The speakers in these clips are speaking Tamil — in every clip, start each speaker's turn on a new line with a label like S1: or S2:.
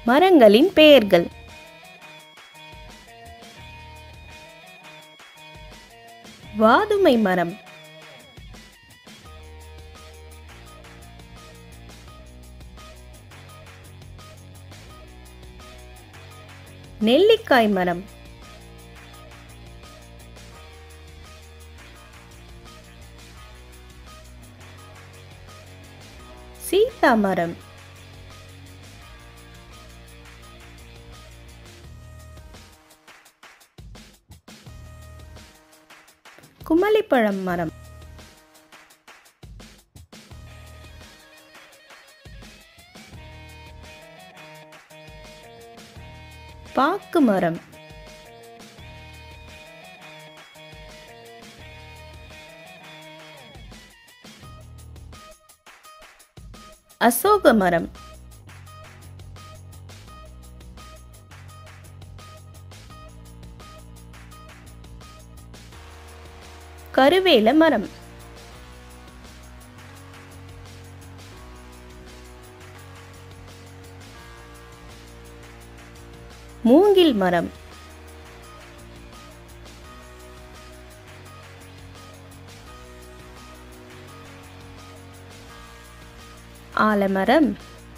S1: மரங்களின் பெயர்கள் வாதுமை மரம் நெல்லிக்காய் மரம் சீதா மரம் குமளிப்பழம் மரம் பாக்கு மரம் அசோக மரம் கருவேல மரம் மூங்கில் மரம் ஆலமரம்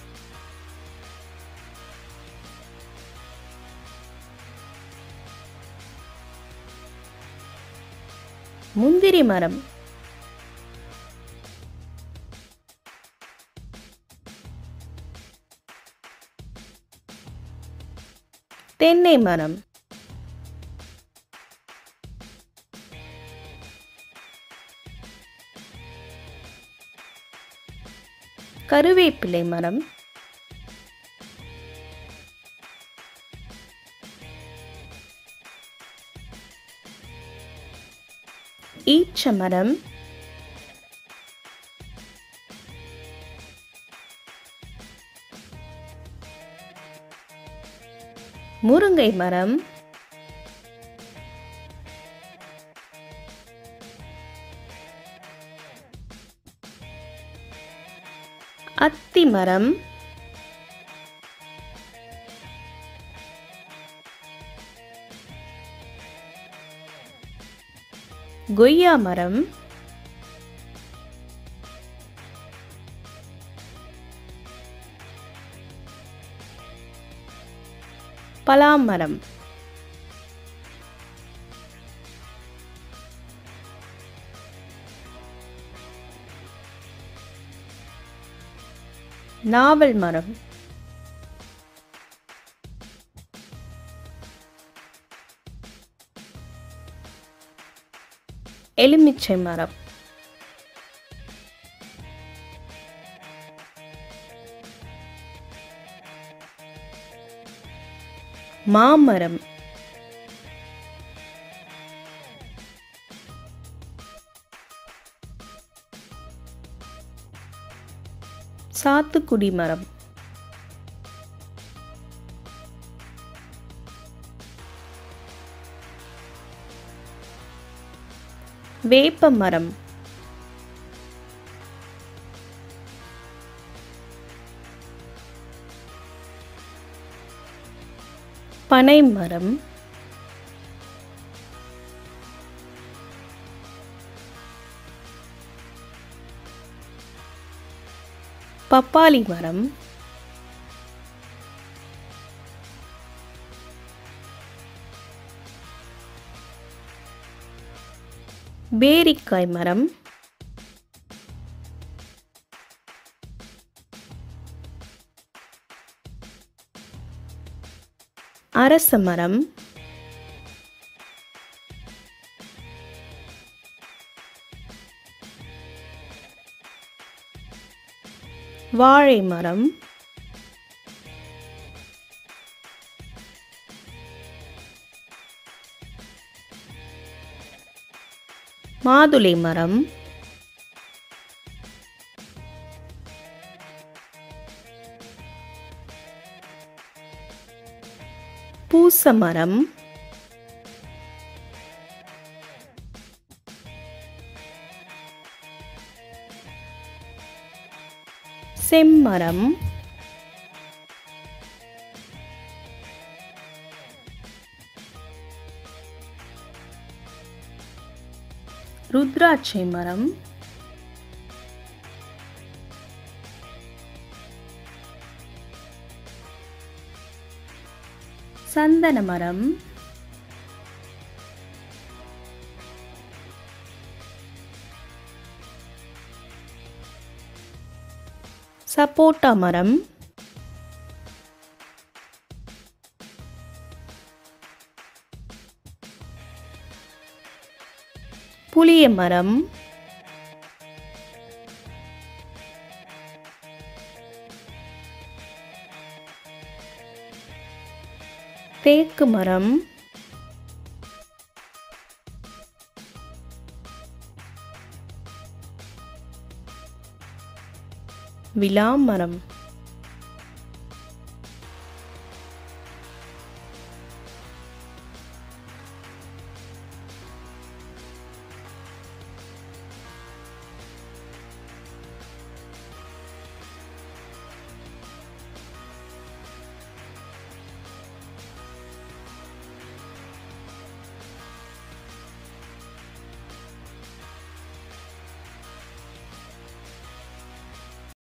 S1: முந்திரி மரம் தென்னை மரம் கருவேப்பிலை மரம் ஈச்ச மரம் முருங்கை மரம் அத்தி மரம் கொய்யா மரம் பலாம் மரம் நாவல் மரம் எலுமிச்சை மரம் மாமரம் சாத்துக்குடி மரம் வேப்ப மரம் பனை மரம் பப்பாளி மரம் பேரிக்காய் மரம் அரச மரம் வாழை மரம் மாதுளை மரம் பூச மரம் செம்மரம் ருத்ராட்சை மரம் சந்தன மரம் சப்போட்டா மரம் புளிய மரம் தேக்கு மரம் விலாமரம்